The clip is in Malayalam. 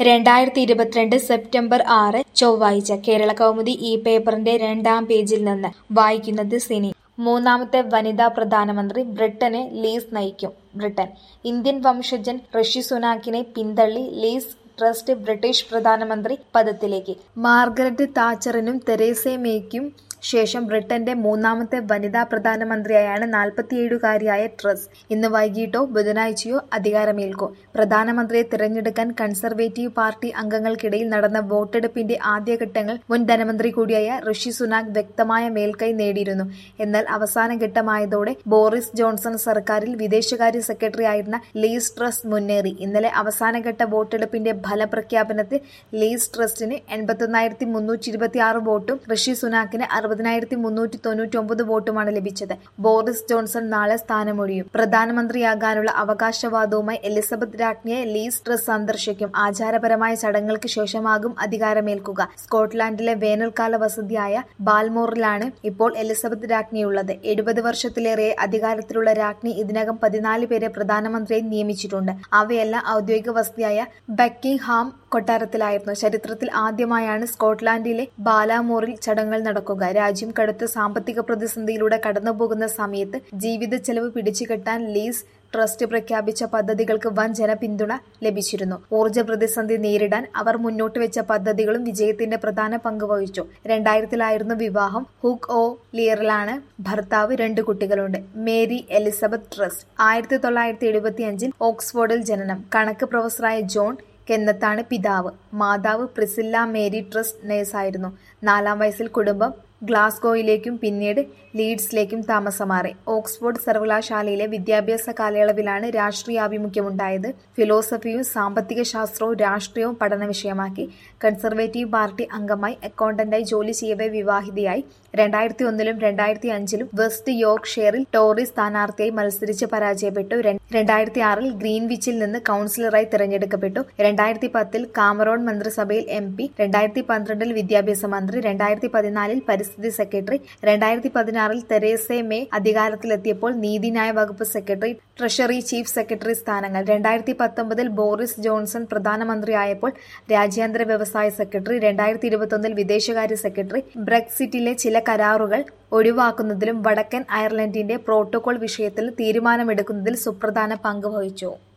രണ്ടായിരത്തി ഇരുപത്തിരണ്ട് സെപ്റ്റംബർ ആറ് ചൊവ്വാഴ്ച കേരള കൗമുദി ഈ പേപ്പറിന്റെ രണ്ടാം പേജിൽ നിന്ന് വായിക്കുന്നത് സിനി മൂന്നാമത്തെ വനിതാ പ്രധാനമന്ത്രി ബ്രിട്ടനെ ലീസ് നയിക്കും ബ്രിട്ടൻ ഇന്ത്യൻ വംശജൻ ഋഷി സുനാക്കിനെ പിന്തള്ളി ലീസ് ട്രസ്റ്റ് ബ്രിട്ടീഷ് പ്രധാനമന്ത്രി പദത്തിലേക്ക് മാർഗരറ്റ് താച്ചറിനും തെരേസ മേയ്ക്കും ശേഷം ബ്രിട്ടന്റെ മൂന്നാമത്തെ വനിതാ പ്രധാനമന്ത്രിയായാണ് നാൽപ്പത്തിയേഴുകാരിയായ ട്രസ് ഇന്ന് വൈകിട്ടോ ബുധനാഴ്ചയോ അധികാരമേൽക്കും പ്രധാനമന്ത്രിയെ തിരഞ്ഞെടുക്കാൻ കൺസർവേറ്റീവ് പാർട്ടി അംഗങ്ങൾക്കിടയിൽ നടന്ന വോട്ടെടുപ്പിന്റെ ആദ്യഘട്ടങ്ങൾ മുൻ ധനമന്ത്രി കൂടിയായ ഋഷി സുനാക് വ്യക്തമായ മേൽക്കൈ നേടിയിരുന്നു എന്നാൽ അവസാന ഘട്ടമായതോടെ ബോറിസ് ജോൺസൺ സർക്കാരിൽ വിദേശകാര്യ സെക്രട്ടറി ആയിരുന്ന ലീസ് ട്രസ് മുന്നേറി ഇന്നലെ അവസാനഘട്ട വോട്ടെടുപ്പിന്റെ ഫലപ്രഖ്യാപനത്തിൽ ലീസ് ട്രസ്റ്റിന് എൺപത്തൊന്നായിരത്തി മുന്നൂറ്റി ഇരുപത്തി ആറ് വോട്ടും ഋഷി സുനാക്കിന് അറുപതിനായിരത്തി മുന്നൂറ്റി തൊണ്ണൂറ്റി ഒമ്പത് വോട്ടുമാണ് ലഭിച്ചത് ബോറിസ് ജോൺസൺ നാളെ സ്ഥാനമൊഴിയും പ്രധാനമന്ത്രിയാകാനുള്ള അവകാശവാദവുമായി എലിസബത്ത് രാജ്ഞിയെ ലീസ് ട്രസ് സന്ദർശിക്കും ആചാരപരമായ ചടങ്ങുകൾക്ക് ശേഷമാകും അധികാരമേൽക്കുക സ്കോട്ട്ലാൻഡിലെ വേനൽക്കാല വസതിയായ ബാൽമോറിലാണ് ഇപ്പോൾ എലിസബത്ത് രാജ്ഞിയുള്ളത് എഴുപത് വർഷത്തിലേറെ അധികാരത്തിലുള്ള രാജ്ഞി ഇതിനകം പതിനാല് പേരെ പ്രധാനമന്ത്രിയെ നിയമിച്ചിട്ടുണ്ട് അവയെല്ലാം ഔദ്യോഗിക വസതിയായ ബക്കിംഗ്ഹാം കൊട്ടാരത്തിലായിരുന്നു ചരിത്രത്തിൽ ആദ്യമായാണ് സ്കോട്ട്ലാൻഡിലെ ബാലാമോറിൽ ചടങ്ങുകൾ നടക്കുക രാജ്യം കടുത്ത സാമ്പത്തിക പ്രതിസന്ധിയിലൂടെ കടന്നുപോകുന്ന സമയത്ത് ജീവിത ചെലവ് പിടിച്ചുകെട്ടാൻ ലീസ് ട്രസ്റ്റ് പ്രഖ്യാപിച്ച പദ്ധതികൾക്ക് വൻ ജനപിന്തുണ ലഭിച്ചിരുന്നു ഊർജ്ജ പ്രതിസന്ധി നേരിടാൻ അവർ മുന്നോട്ട് വെച്ച പദ്ധതികളും വിജയത്തിന്റെ പ്രധാന പങ്ക് വഹിച്ചു രണ്ടായിരത്തിലായിരുന്നു വിവാഹം ഹുക്ക് ഓ ലിയറിലാണ് ഭർത്താവ് രണ്ട് കുട്ടികളുണ്ട് മേരി എലിസബത്ത് ട്രസ്റ്റ് ആയിരത്തി തൊള്ളായിരത്തി എഴുപത്തി അഞ്ചിൽ ഓക്സ്ഫോർഡിൽ ജനനം കണക്ക് പ്രൊഫസറായ ജോൺ കെന്നത്താണ് പിതാവ് മാതാവ് പ്രിസില്ല മേരി ട്രസ്റ്റ് നേഴ്സായിരുന്നു നാലാം വയസ്സിൽ കുടുംബം ഗ്ലാസ്ഗോയിലേക്കും പിന്നീട് ലീഡ്സിലേക്കും താമസം മാറി ഓക്സ്ഫോർഡ് സർവകലാശാലയിലെ വിദ്യാഭ്യാസ കാലയളവിലാണ് രാഷ്ട്രീയാഭിമുഖ്യമുണ്ടായത് ഫിലോസഫിയും സാമ്പത്തിക ശാസ്ത്രവും രാഷ്ട്രീയവും പഠന വിഷയമാക്കി കൺസർവേറ്റീവ് പാർട്ടി അംഗമായി അക്കൗണ്ടന്റായി ജോലി ചെയ്യവേ വിവാഹിതയായി രണ്ടായിരത്തി ഒന്നിലും രണ്ടായിരത്തി അഞ്ചിലും വെസ്റ്റ് യോർക്ക്ഷയറിൽ ടോറി സ്ഥാനാർത്ഥിയായി മത്സരിച്ച് പരാജയപ്പെട്ടു രണ്ടായിരത്തി ആറിൽ ഗ്രീൻവിച്ചിൽ നിന്ന് കൗൺസിലറായി തിരഞ്ഞെടുക്കപ്പെട്ടു രണ്ടായിരത്തി പത്തിൽ കാമറോൺ മന്ത്രിസഭയിൽ എം പി രണ്ടായിരത്തി പന്ത്രണ്ടിൽ വിദ്യാഭ്യാസ മന്ത്രി രണ്ടായിരത്തി പതിനാലിൽ പരിസ്ഥിതി സെക്രട്ടറി രണ്ടായിരത്തി പതിനാറിൽ തെരേസെ മേ അധികാരത്തിലെത്തിയപ്പോൾ നീതിന്യായ വകുപ്പ് സെക്രട്ടറി ട്രഷറി ചീഫ് സെക്രട്ടറി സ്ഥാനങ്ങൾ രണ്ടായിരത്തി പത്തൊമ്പതിൽ ബോറിസ് ജോൺസൺ പ്രധാനമന്ത്രിയായപ്പോൾ രാജ്യാന്തര വ്യവസായ സെക്രട്ടറി രണ്ടായിരത്തി ഇരുപത്തൊന്നിൽ വിദേശകാര്യ സെക്രട്ടറി ബ്രെക്സിറ്റിലെ ചില കരാറുകൾ ഒഴിവാക്കുന്നതിലും വടക്കൻ അയർലൻഡിന്റെ പ്രോട്ടോകോൾ വിഷയത്തിൽ തീരുമാനമെടുക്കുന്നതിൽ സുപ്രധാന പങ്ക് വഹിച്ചു